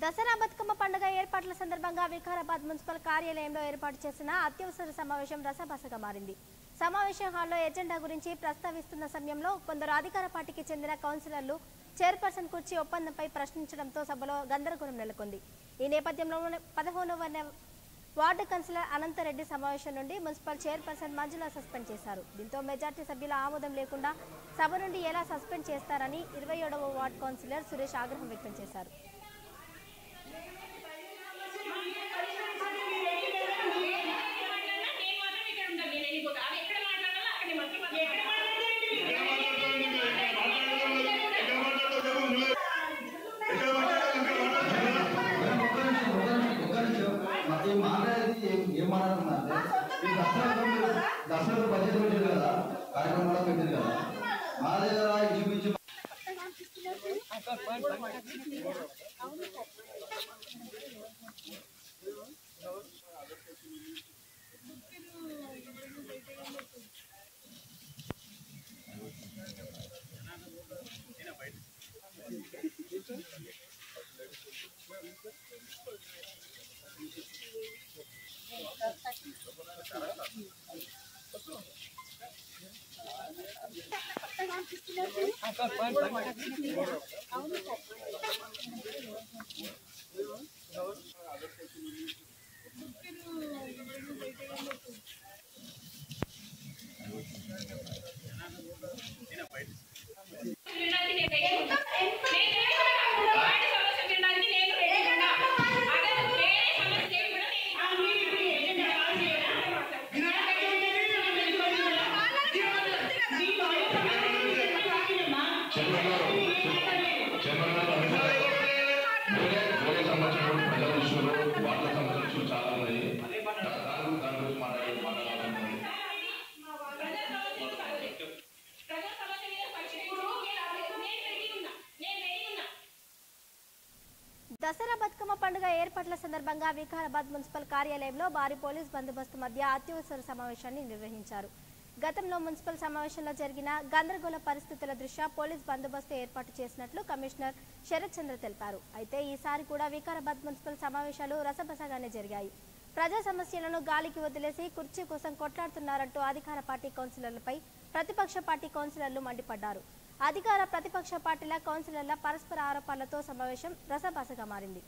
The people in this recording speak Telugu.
దసరా బతుకమ్మ పండుగ ఏర్పాట్ల సందర్భంగా వికారాబాద్ మున్సిపల్ కార్యాలయంలో ఏర్పాటు చేసిన అత్యవసర సమావేశం రసభసగా మారింది సమావేశం హాల్లో ఎజెండా గురించి ప్రస్తావిస్తున్న సమయంలో కొందరు అధికార పార్టీకి చెందిన కౌన్సిలర్లు చైర్పర్సన్ కుర్చీ ఒప్పందంపై ప్రశ్నించడంతో సభలో గందరగోళం నెలకొంది ఈ నేపథ్యంలో పదకొండవ నె- వార్డు కౌన్సిలర్ అనంతరెడ్డి సమావేశం నుండి మున్సిపల్ చైర్పర్సన్ మంజుల సస్పెండ్ చేశారు దీంతో మెజార్టీ సభ్యుల ఆమోదం లేకుండా సభ నుండి ఎలా సస్పెండ్ చేస్తారని ఇరవై ఏడవ వార్డు కౌన్సిలర్ సురేష్ ఆగ్రహం వ్యక్తం చేశారు నేను మాత్రం ఇక్కడ ఉంటాను నేను వెళ్ళిపోతా అవి ఎక్కడ మాట్లాడాలో అక్కడ మాత్రం ఎక్కడ మరి మాట్లాడేది ఏం ఏం మాట్లాడుతున్నారు ఈ దసరా దసరా బడ్జెట్ పెట్టారు కదా కార్యక్రమాలు పెట్టారు కదా మా దగ్గర ఇంచుమించు వినడానికి నేను రెడీ ఉన్నా. నేను రెడీ ఉన్నా. వాడి సమస్య వినడానికి నేను రెడీ ఉన్నా. అదే వేరే సమస్య ఏమి కూడా నేను చంద్రబాబు చంద్రబాబు అధికారులు వేరే వేరే సంబంధించిన ప్రజల ఇష్యూలు వార్తల సంబంధించిన ఇష్యూలు చాలా ఉన్నాయి దాని గురించి దాని గురించి మాట్లాడే మాట్లాడుతున్నాం ప్రజా సమస్య మీద పరిష్కరించు. నేను రెడీ ఉన్నా. నేను రెడీ ఉన్నా. దసరా బతుకమ్మ పండుగ ఏర్పాట్ల సందర్భంగా వికారాబాద్ మున్సిపల్ కార్యాలయంలో భారీ పోలీస్ బందోబస్తు మధ్య అత్యవసర సమావేశాన్ని నిర్వహించారు గతంలో మున్సిపల్ సమావేశంలో జరిగిన గందరగోళ పరిస్థితుల దృష్ట్యా పోలీస్ బందోబస్తు ఏర్పాటు చేసినట్లు కమిషనర్ శరత్ చంద్ర తెలిపారు అయితే ఈసారి కూడా వికారాబాద్ మున్సిపల్ సమావేశాలు రసబసగానే జరిగాయి ప్రజా సమస్యలను గాలికి వదిలేసి కుర్చీ కోసం కొట్లాడుతున్నారంటూ అధికార పార్టీ కౌన్సిలర్లపై ప్రతిపక్ష పార్టీ కౌన్సిలర్లు మండిపడ్డారు అధికార ప్రతిపక్ష పార్టీల కౌన్సిలర్ల పరస్పర ఆరోపణలతో సమావేశం రసభాసగా మారింది